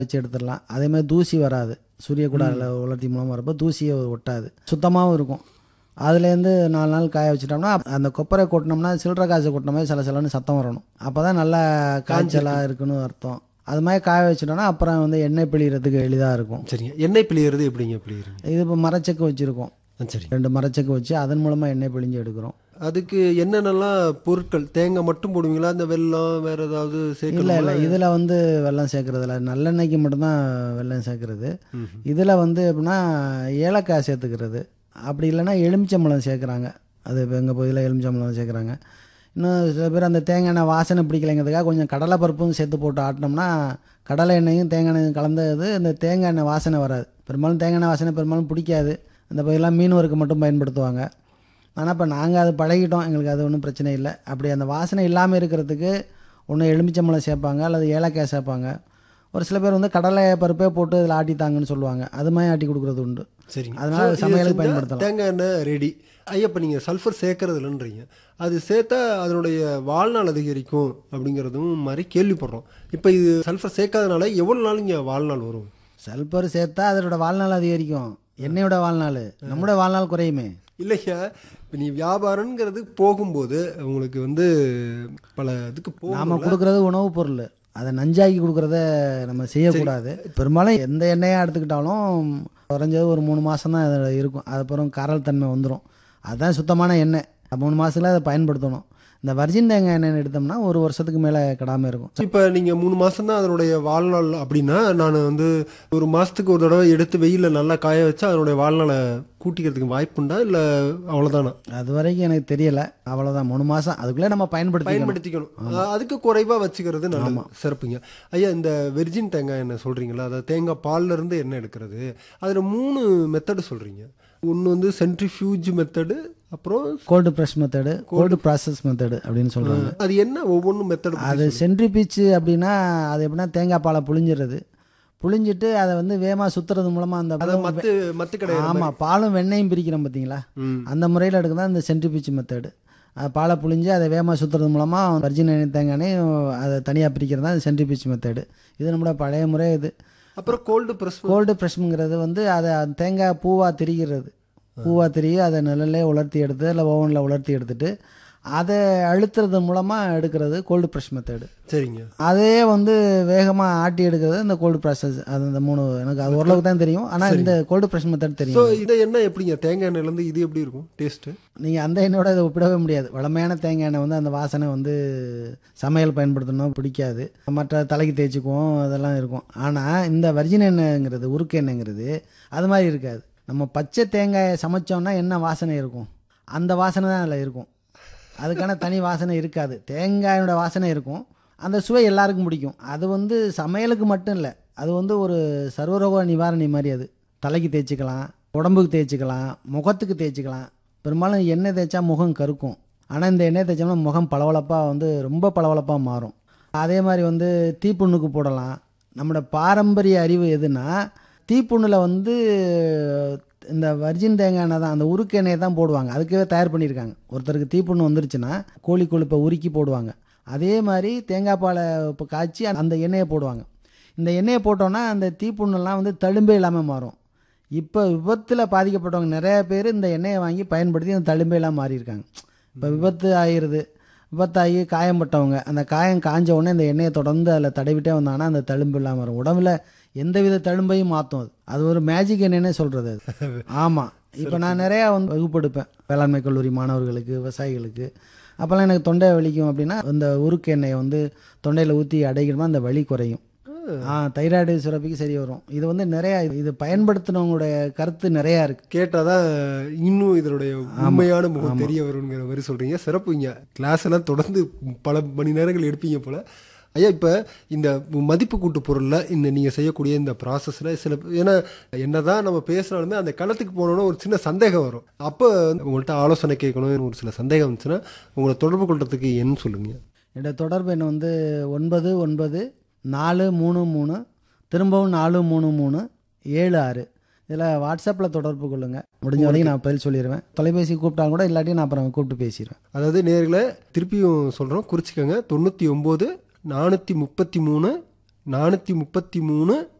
வச்சு எடுத்துடலாம் அதே மாதிரி தூசி வராது சூரிய குடாரில் உலர்த்தி மூலமாக வரப்போ தூசியை ஒட்டாது சுத்தமாகவும் இருக்கும் அதுலேருந்து நாலு நாள் காய வச்சிட்டோம்னா அந்த கொப்பரை கொட்டினோம்னா சில்லற காசு கொட்டின மாதிரி சில சிலன்னு சத்தம் வரணும் அப்போ தான் நல்லா காய்ச்சலாக இருக்குன்னு அர்த்தம் அது மாதிரி காய வச்சிட்டோம்னா அப்புறம் வந்து எண்ணெய் பிழிகிறதுக்கு எளிதாக இருக்கும் சரிங்க எண்ணெய் பிழியறது எப்படிங்க பிழியறீங்க இது இப்போ மரச்செக்கு வச்சுருக்கோம் ஆ, சரி ரெண்டு மரச்செக்கு வச்சு அதன் மூலமாக எண்ணெய் பிழிஞ்சு எடுக்கிறோம் அதுக்கு என்னென்னலாம் பொருட்கள் தேங்காய் மட்டும் போடுவீங்களா இந்த வெல்லம் வேற ஏதாவது இல்லை சேர்க்கல இல்லை இதில் வந்து வெல்லம் சேர்க்கறது இல்லை நல்லெண்ணெய்க்கு மட்டும்தான் வெல்லம் சேர்க்கறது இதில் வந்து எப்படின்னா ஏலக்காய் சேர்த்துக்கிறது அப்படி இல்லைன்னா எலுமிச்சம்பழம் சேர்க்குறாங்க அது இப்போ எங்கள் பகுதியில் எலுமிச்சம்பழம் சேர்க்குறாங்க இன்னும் சில பேர் அந்த தேங்காய் எண்ணெய் வாசனை பிடிக்கலைங்கிறதுக்காக கொஞ்சம் கடலை பருப்பும் சேர்த்து போட்டு ஆட்டினோம்னா கடலை எண்ணெயும் தேங்காய் எண்ணெயும் கலந்தது இந்த தேங்காய் எண்ணெய் வாசனை வராது பெரும்பாலும் தேங்காய் எண்ணெய் வாசனை பெரும்பாலும் பிடிக்காது இந்த பகுதியெல்லாம் மீன் வறுக்க மட்டும் பயன்படுத்துவாங்க ஆனால் இப்போ நாங்கள் அது பழகிட்டோம் எங்களுக்கு அது ஒன்றும் பிரச்சனை இல்லை அப்படி அந்த வாசனை இல்லாமல் இருக்கிறதுக்கு ஒன்று எலுமிச்சம்பழம் சேர்ப்பாங்க அல்லது ஏலக்காய் சேர்ப்பாங்க ஒரு சில பேர் வந்து கடலை பருப்பே போட்டு இதில் ஆட்டித்தாங்கன்னு சொல்லுவாங்க அது மாதிரி ஆட்டி கொடுக்குறது உண்டு சரிங்க அதனால So, இதை சமையலுக்கு செஞ்சா பயன்படுத்தலாம். தேங்காய் எண்ணெய் ரெடி ஐயா இப்போ நீங்கள் சல்ஃபர் சேர்க்கறது இல்லைன்றீங்க அது சேர்த்தா அதனுடைய வாழ்நாள் அதிகரிக்கும் அப்படிங்கிறதும் மாதிரி கேள்விப்படுறோம் இப்போ இது சல்ஃபர் சேர்க்காதனால எவ்வளோ நாள் இங்கே வாழ்நாள் வரும் சல்பர் சேர்த்தா அதோட வாழ்நாள் அதிகரிக்கும் எண்ணெயோட வாழ்நாள் நம்மளோட வாழ்நாள் குறையுமே இல்லையா இப்போ நீ வியாபாரங்கிறது போகும்போது உங்களுக்கு வந்து பல இதுக்கு நாம போகும் கொடுக்குறது உணவுப் பொருள் அதை நஞ்சாக்கி கொடுக்குறத நம்ம செய்யக்கூடாது பெரும்பாலும் எந்த எண்ணெயாக எடுத்துக்கிட்டாலும் குறைஞ்சது ஒரு மூணு மாதம் தான் அதில் இருக்கும் அதுக்கப்புறம் கரல் தன்மை வந்துடும் அதுதான் சுத்தமான எண்ணெய் மூணு மாதத்துல அதை பயன்படுத்தணும் இந்த வர்ஜின் தேங்காய் எண்ணெய் எடுத்தோம்னா ஒரு வருஷத்துக்கு மேலே கெடாமல் இருக்கும் இப்போ நீங்கள் மூணு மாதம் தான் அதனுடைய வாழ்நாள் அப்படின்னா நான் வந்து ஒரு மாதத்துக்கு ஒரு தடவை எடுத்து வெயிலில் நல்லா காய வச்சா அதனுடைய வாழ்நாளை கூட்டிக்கிறதுக்கு வாய்ப்புண்டா இல்லை அவ்வளோதானா அது வரைக்கும் எனக்கு தெரியல அவ்வளோதான் மூணு மாதம் அதுக்குள்ளே நம்ம பயன்படுத்தி பயன்படுத்திக்கணும் அஹ் அதுக்கு குறைவா வச்சுக்கிறது நல்லது சிறப்புங்க ஐயா இந்த வெர்ஜின் தேங்காய் எண்ணெய் சொல்றீங்களா அதாவது தேங்காய் பால்ல இருந்து எண்ணெய் எடுக்கிறது அதுல மூணு மெத்தடு சொல்றீங்க ஒன்று வந்து சென்ட்ரிஃபியூஜ் மெத்தடு அப்புறம் cold press method cold process method அப்படின்னு சொல்கிறாங்க அது என்ன ஒவ்வொன்றும் மெத்தடு அது சென்ட்ரி பீச்சு அப்படின்னா அது எப்படின்னா தேங்காய் பாலை புழிஞ்சிடுறது புழிஞ்சிட்டு அதை வந்து வேகமாக சுற்றுறது மூலமாக அந்த அதை மத்து மத்து கிடையாது ஆமாம் பாலும் வெண்ணையும் பிரிக்கிறோம் பார்த்தீங்களா ம். அந்த முறையில் எடுக்க தான் இந்த சென்ட்ரி பீச்சு மெத்தடு பாலை புழிஞ்சு அதை வேகமாக சுற்றுறது மூலமாக வர்ஜின் எண்ணெய் தேங்காய் எண்ணெய் அதை தனியாக பிரிக்கிறது தான் சென்ட்ரி பீச்சு மெத்தடு இது நம்மளோட பழைய முறை இது அப்புறம் கோல்டு ப்ரெஸ் கோல்டு ப்ரெஷ்ங்கிறது வந்து அதை அந்த தேங்காய் பூவாக திரிகிறது பூவாக திரிகி அதை நிழல்லே உலர்த்தி எடுத்து இல்லை ஓவனில் உலர்த்தி எடுத்துட்டு அதை அழுத்துறது மூலமாக எடுக்கிறது கோல்டு ப்ரெஷ் மெத்தடு சரிங்க அதே வந்து வேகமாக ஆட்டி எடுக்கிறது இந்த கோல்டு ப்ராசஸ் அது இந்த மூணு எனக்கு அது ஓரளவுக்கு தான் தெரியும் ஆனால் இந்த கோல்டு ப்ரெஷ் மெத்தட் ஸோ தெரியும் இந்த எண்ணெய் எப்படிங்க தேங்காய் எண்ணெயிலேருந்து இது எப்படி இருக்கும் டேஸ்ட்டு நீங்கள் அந்த எண்ணெயோட இதை ஒப்பிடவே முடியாது வளமையான தேங்காய் எண்ணெய் வந்து அந்த வாசனை வந்து சமையல் பயன்படுத்தணும் பிடிக்காது மற்ற தலைக்கு தேய்ச்சிக்குவோம் அதெல்லாம் இருக்கும் ஆனால் இந்த வர்ஜின் எண்ணெய்ங்கிறது உருக்கு எண்ணெய்ங்கிறது அது மாதிரி இருக்காது நம்ம பச்சை தேங்காயை சமைச்சோம்னா என்ன வாசனை இருக்கும் அந்த வாசனை தான் அதில் இருக்கும் அதுக்கான தனி வாசனை இருக்காது தேங்காயோட வாசனை இருக்கும் அந்த சுவை எல்லாருக்கும் பிடிக்கும் அது வந்து சமையலுக்கு மட்டும் இல்லை அது வந்து ஒரு சர்வரோக நிவாரணி மாதிரி அது தலைக்கு தேய்ச்சிக்கலாம் உடம்புக்கு தேய்ச்சிக்கலாம் முகத்துக்கு தேய்ச்சிக்கலாம் பெரும்பாலும் எண்ணெய் தேய்ச்சா முகம் கருக்கும் ஆனால் இந்த எண்ணெய் தேய்ச்சோம்னா முகம் பளபளப்பாக வந்து ரொம்ப பளபளப்பாக மாறும் அதே மாதிரி வந்து தீப்புண்ணுக்கு போடலாம் நம்மளோட பாரம்பரிய அறிவு எதுனா தீப்புண்ணில் வந்து இந்த வர்ஜின் தேங்காய் எண்ணெய் தான் அந்த உருக்கு எண்ணெயை தான் போடுவாங்க அதுக்கே தயார் பண்ணியிருக்காங்க ஒருத்தருக்கு தீப்புண்ணு வந்துருச்சுன்னா கோழி கொழுப்பை உருக்கி போடுவாங்க அதே மாதிரி தேங்காய் பாலை இப்போ காய்ச்சி அந்த எண்ணெயை போடுவாங்க இந்த எண்ணெயை போட்டோன்னா அந்த தீப்புண்ணெல்லாம் வந்து தழும்பே இல்லாமல் மாறும் இப்போ விபத்தில் பாதிக்கப்பட்டவங்க நிறைய பேர் இந்த எண்ணெயை வாங்கி பயன்படுத்தி அந்த தழும்பே இல்லாமல் மாறியிருக்காங்க இப்போ விபத்து ஆகிருது விபத்தாகி காயம்பட்டவங்க அந்த காயம் காஞ்ச உடனே இந்த எண்ணெயை தொடர்ந்து அதில் தடவிட்டே வந்தாங்கன்னா அந்த தழும்பு இல்லாமல் வரும் உடம்புல எந்தவித தழும்பையும் மாற்றும் அது அது ஒரு மேஜிக் எண்ணெய்னே சொல்கிறது அது ஆமாம் இப்போ நான் நிறையா வந்து வகுப்பெடுப்பேன் வேளாண்மை கல்லூரி மாணவர்களுக்கு விவசாயிகளுக்கு அப்போல்லாம் எனக்கு தொண்டை வலிக்கும் அப்படின்னா இந்த உருக்கு எண்ணெயை வந்து தொண்டையில் ஊற்றி அடைக்கணுமா அந்த வலி குறையும் ஆ தைராய்டு சுரப்பிக்கு சரி வரும் இது வந்து நிறையா இது பயன்படுத்தினவங்களுடைய கருத்து நிறையா இருக்குது கேட்டாதான் இன்னும் இதனுடைய உண்மையான முகம் தெரிய வருங்கிற மாதிரி சொல்றீங்க சிறப்புங்க கிளாஸ் எல்லாம் தொடர்ந்து பல மணி நேரங்கள் எடுப்பீங்க போல ஐயா இப்போ இந்த மதிப்பு கூட்டு பொருளில் இந்த நீங்கள் செய்யக்கூடிய இந்த ப்ராசஸில் சில ஏன்னா என்னதான் நம்ம பேசுனாலுமே அந்த களத்துக்கு போனோன்னா ஒரு சின்ன சந்தேகம் வரும் அப்போ உங்கள்கிட்ட ஆலோசனை கேட்கணும் ஒரு சில சந்தேகம் வந்துச்சுன்னா உங்களை தொடர்பு கொள்றதுக்கு என்ன சொல்லுங்க என்னோட தொடர்பு எண் வந்து ஒன்பது ஒன்பது நாலு மூணு மூணு திரும்பவும் நாலு மூணு மூணு ஏழு ஆறு இதில் வாட்ஸ்அப்பில் தொடர்பு கொள்ளுங்கள் முடிஞ்ச வரைக்கும் நான் பதில் சொல்லிடுவேன் தொலைபேசி கூப்பிட்டாலும் கூட இல்லாட்டி நான் அப்புறம் கூப்பிட்டு பேசிடுவேன் அதாவது நேர்களை திருப்பியும் சொல்கிறோம் குறிச்சிக்கோங்க தொண்ணூற்றி ஒம்பது நானூற்றி முப்பத்தி மூணு நானூற்றி முப்பத்தி மூணு